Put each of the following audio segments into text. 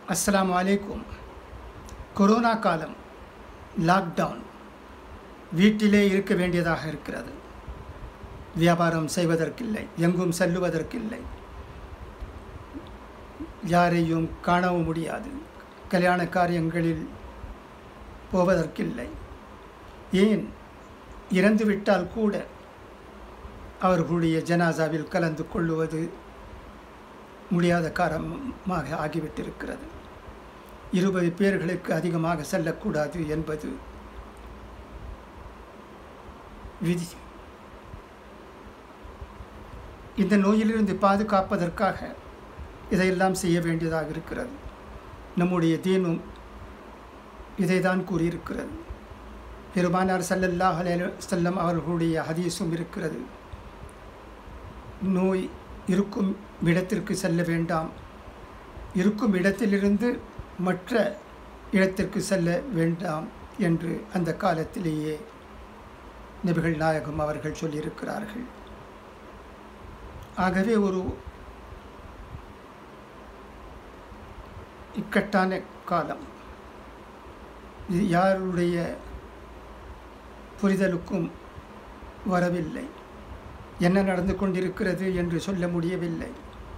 அஸ்ஸலாமு அலைக்கும் கொரோனா காலம் லாக்டவுன் வீட்டிலே இருக்க வேண்டியதாக இருக்கிறது வியாபாரம் செய்வதற்கில்லை எங்கும் செல்லுவதற்கில்லை யாரையும் காணவும் முடியாது கல்யாண காரியங்களில் போவதற்கில்லை ஏன் இறந்துவிட்டால் கூட அவர்களுடைய ஜனாசாவில் கலந்து கொள்ளுவது முடியாத காரணமாக ஆகிவிட்டிருக்கிறது இருபது பேர்களுக்கு அதிகமாக செல்லக்கூடாது என்பது விதி இந்த நோயிலிருந்து பாதுகாப்பதற்காக இதையெல்லாம் செய்ய வேண்டியதாக இருக்கிறது நம்முடைய தீனும் இதைதான் கூறியிருக்கிறது பெருமானார் சல்லல்லாஹ் அலைஹி செல்லம் அவர்களுடைய ஹதீஸும் இருக்கிறது நோய் இருக்கும் இடத்திற்கு செல்ல வேண்டாம் இருக்கும் இடத்திலிருந்து மற்ற இடத்திற்கு செல்ல வேண்டாம் என்று அந்த காலத்திலேயே நபிகள் நாயகம் அவர்கள் சொல்லியிருக்கிறார்கள் ஆகவே ஒரு இக்கட்டான காலம் இது யாருடைய புரிதலுக்கும் வரவில்லை என்ன நடந்து கொண்டிருக்கிறது என்று சொல்ல முடியவில்லை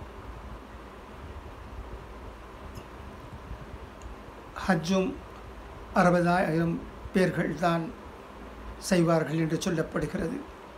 ஹஜ்ஜும் அறுபதாயிரம் பேர்கள் தான் செய்வார்கள் என்று சொல்லப்படுகிறது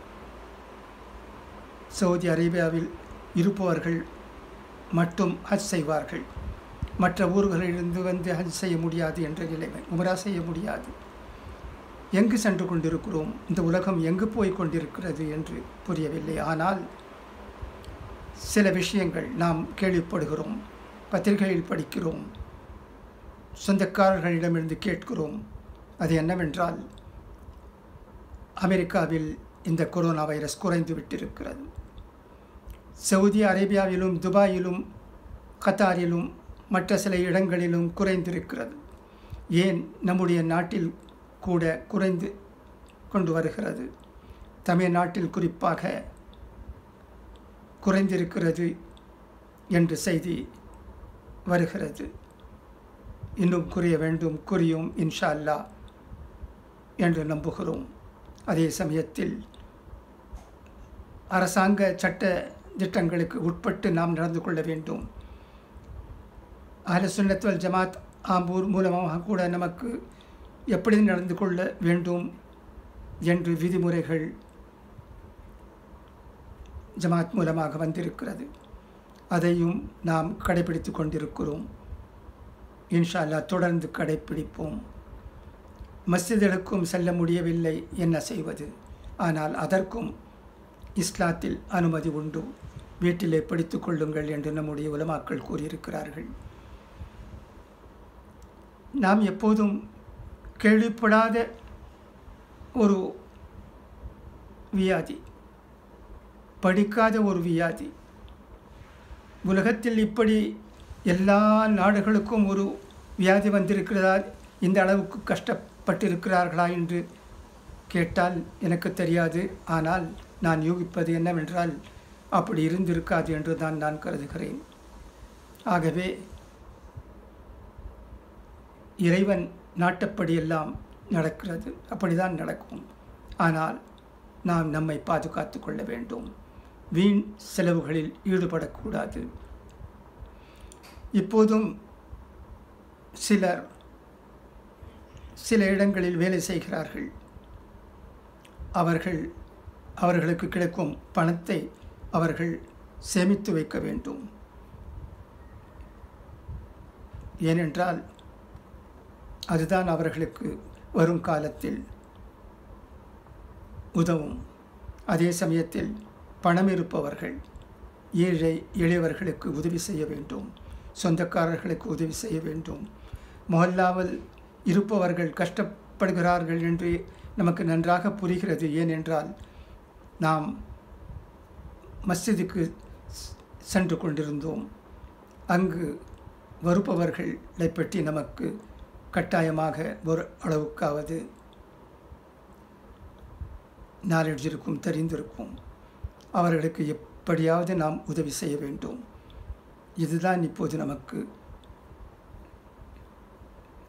சவுதி அரேபியாவில் இருப்பவர்கள் மட்டும் ஹஜ் செய்வார்கள் மற்ற ஊர்களிலிருந்து வந்து ஹஜ் செய்ய முடியாது என்ற நிலைமை உமரா செய்ய முடியாது எங்கு சென்று கொண்டிருக்கிறோம் இந்த உலகம் எங்கு போய் கொண்டிருக்கிறது என்று புரியவில்லை ஆனால் சில விஷயங்கள் நாம் கேள்விப்படுகிறோம் பத்திரிகையில் படிக்கிறோம் சொந்தக்காரர்களிடமிருந்து கேட்கிறோம் அது என்னவென்றால் அமெரிக்காவில் இந்த கொரோனா வைரஸ் குறைந்து விட்டிருக்கிறது சவுதி அரேபியாவிலும் துபாயிலும் கத்தாரிலும் மற்ற சில இடங்களிலும் குறைந்திருக்கிறது ஏன் நம்முடைய நாட்டில் கூட குறைந்து கொண்டு வருகிறது தமிழ்நாட்டில் குறிப்பாக குறைந்திருக்கிறது என்று செய்தி வருகிறது இன்னும் குறைய வேண்டும் குறியும் இன்ஷா அல்லா என்று நம்புகிறோம் அதே சமயத்தில் அரசாங்க சட்ட திட்டங்களுக்கு உட்பட்டு நாம் நடந்து கொள்ள வேண்டும் அஹல சுன்னத்வல் ஜமாத் ஆம்பூர் மூலமாக கூட நமக்கு எப்படி நடந்து கொள்ள வேண்டும் என்று விதிமுறைகள் ஜமாத் மூலமாக வந்திருக்கிறது அதையும் நாம் கடைபிடித்து கொண்டிருக்கிறோம் இன்ஷா அல்லா தொடர்ந்து கடைபிடிப்போம் மஸ்ஜிதுகளுக்கும் செல்ல முடியவில்லை என்ன செய்வது ஆனால் அதற்கும் இஸ்லாத்தில் அனுமதி உண்டு வீட்டிலே படித்து கொள்ளுங்கள் என்று நம்முடைய உலமாக்கள் கூறியிருக்கிறார்கள் நாம் எப்போதும் கேள்விப்படாத ஒரு வியாதி படிக்காத ஒரு வியாதி உலகத்தில் இப்படி எல்லா நாடுகளுக்கும் ஒரு வியாதி வந்திருக்கிறதா இந்த அளவுக்கு கஷ்டப்பட்டிருக்கிறார்களா என்று கேட்டால் எனக்கு தெரியாது ஆனால் நான் யூகிப்பது என்னவென்றால் அப்படி இருந்திருக்காது என்று தான் நான் கருதுகிறேன் ஆகவே இறைவன் நாட்டப்படியெல்லாம் நடக்கிறது அப்படிதான் நடக்கும் ஆனால் நாம் நம்மை பாதுகாத்து கொள்ள வேண்டும் வீண் செலவுகளில் ஈடுபடக்கூடாது இப்போதும் சிலர் சில இடங்களில் வேலை செய்கிறார்கள் அவர்கள் அவர்களுக்கு கிடைக்கும் பணத்தை அவர்கள் சேமித்து வைக்க வேண்டும் ஏனென்றால் அதுதான் அவர்களுக்கு வரும் காலத்தில் உதவும் அதே சமயத்தில் பணம் இருப்பவர்கள் ஏழை எளியவர்களுக்கு உதவி செய்ய வேண்டும் சொந்தக்காரர்களுக்கு உதவி செய்ய வேண்டும் மொஹல்லாவில் இருப்பவர்கள் கஷ்டப்படுகிறார்கள் என்று நமக்கு நன்றாக புரிகிறது ஏனென்றால் நாம் மஸ்ஜிதுக்கு சென்று கொண்டிருந்தோம் அங்கு வருபவர்களை பற்றி நமக்கு கட்டாயமாக ஒரு அளவுக்காவது நாலேஜ் இருக்கும் தெரிந்திருக்கும் அவர்களுக்கு எப்படியாவது நாம் உதவி செய்ய வேண்டும் இதுதான் இப்போது நமக்கு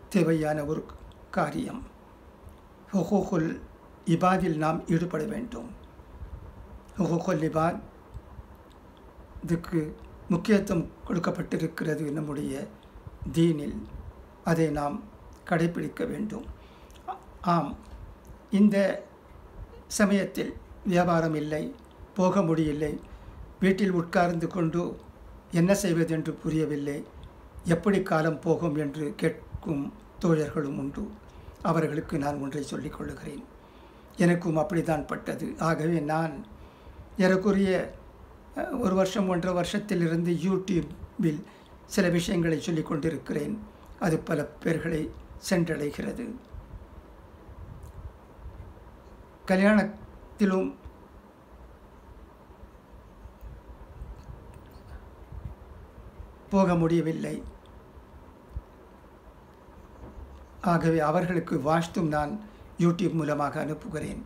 தேவையான ஒரு காரியம் ஹுகூகுல் இபாதில் நாம் ஈடுபட வேண்டும் ஹுகூகுல் இபாத் இதுக்கு முக்கியத்துவம் கொடுக்கப்பட்டிருக்கிறது நம்முடைய தீனில் அதை நாம் கடைபிடிக்க வேண்டும் ஆம் இந்த சமயத்தில் வியாபாரம் இல்லை போக முடியவில்லை வீட்டில் உட்கார்ந்து கொண்டு என்ன செய்வது என்று புரியவில்லை எப்படி காலம் போகும் என்று கேட்கும் தோழர்களும் உண்டு அவர்களுக்கு நான் ஒன்றை சொல்லிக் கொள்ளுகிறேன் எனக்கும் அப்படித்தான் பட்டது ஆகவே நான் ஏறக்குறைய ஒரு வருஷம் ஒன்றரை வருஷத்திலிருந்து யூடியூபில் சில விஷயங்களை சொல்லிக் கொண்டிருக்கிறேன் அது பல பேர்களை சென்றடைகிறது கல்யாணத்திலும் போக முடியவில்லை ஆகவே அவர்களுக்கு வாஷ்தும் நான் யூடியூப் மூலமாக அனுப்புகிறேன்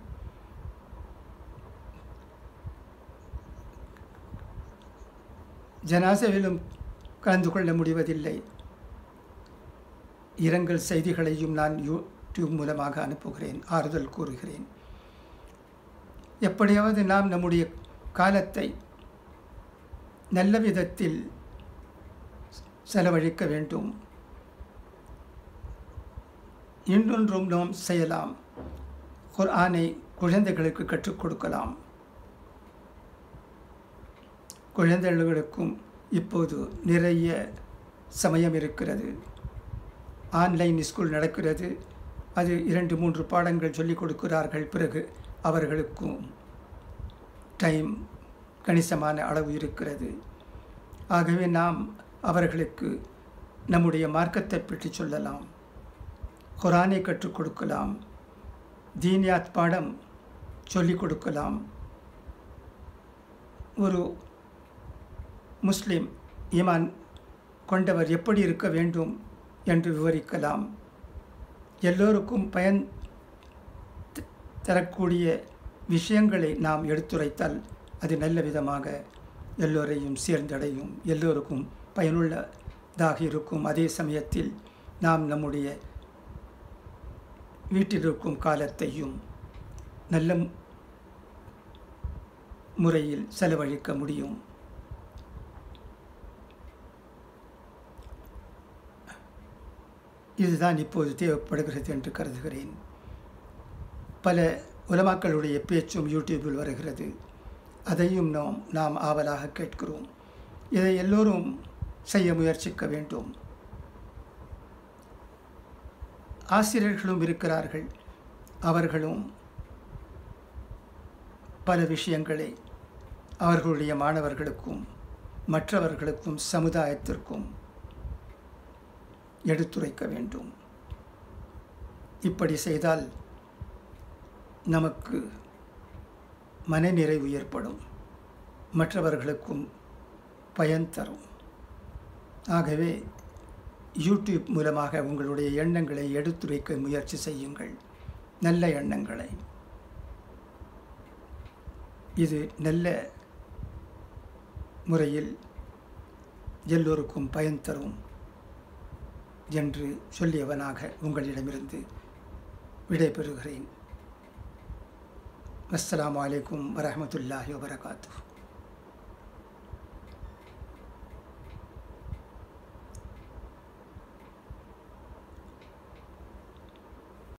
ஜனாசவிலும் கலந்து கொள்ள முடிவதில்லை இரங்கல் செய்திகளையும் நான் யூடியூப் மூலமாக அனுப்புகிறேன் ஆறுதல் கூறுகிறேன் எப்படியாவது நாம் நம்முடைய காலத்தை நல்ல விதத்தில் செலவழிக்க வேண்டும் இன்னொன்றும் நாம் செய்யலாம் குர்ஆனை குழந்தைகளுக்கு கற்றுக் கொடுக்கலாம் குழந்தைகளுக்கும் இப்போது நிறைய சமயம் இருக்கிறது ஆன்லைன் ஸ்கூல் நடக்கிறது அது இரண்டு மூன்று பாடங்கள் சொல்லிக் கொடுக்கிறார்கள் பிறகு அவர்களுக்கும் டைம் கணிசமான அளவு இருக்கிறது ஆகவே நாம் அவர்களுக்கு நம்முடைய மார்க்கத்தை பற்றி சொல்லலாம் குரானை கற்றுக் கொடுக்கலாம் தீனியாத் பாடம் சொல்லிக் கொடுக்கலாம் ஒரு முஸ்லிம் ஈமான் கொண்டவர் எப்படி இருக்க வேண்டும் என்று விவரிக்கலாம் எல்லோருக்கும் பயன் தரக்கூடிய விஷயங்களை நாம் எடுத்துரைத்தால் அது நல்ல விதமாக எல்லோரையும் சேர்ந்தடையும் எல்லோருக்கும் பயனுள்ளதாக இருக்கும் அதே சமயத்தில் நாம் நம்முடைய வீட்டில் இருக்கும் காலத்தையும் நல்ல முறையில் செலவழிக்க முடியும் இதுதான் இப்போது தேவைப்படுகிறது என்று கருதுகிறேன் பல உலமாக்களுடைய பேச்சும் யூடியூபில் வருகிறது அதையும் நாம் நாம் ஆவலாக கேட்கிறோம் இதை எல்லோரும் செய்ய முயற்சிக்க வேண்டும் ஆசிரியர்களும் இருக்கிறார்கள் அவர்களும் பல விஷயங்களை அவர்களுடைய மாணவர்களுக்கும் மற்றவர்களுக்கும் சமுதாயத்திற்கும் எடுத்துரைக்க வேண்டும் இப்படி செய்தால் நமக்கு மனநிறைவு ஏற்படும் மற்றவர்களுக்கும் பயன் தரும் ஆகவே யூடியூப் மூலமாக உங்களுடைய எண்ணங்களை எடுத்துரைக்க முயற்சி செய்யுங்கள் நல்ல எண்ணங்களை இது நல்ல முறையில் எல்லோருக்கும் பயன் தரும் என்று சொல்லியவனாக உங்களிடமிருந்து விடைபெறுகிறேன் அஸ்ஸலாமு அலைக்கும் வரஹமத்துல்லாஹி வபரகாத்து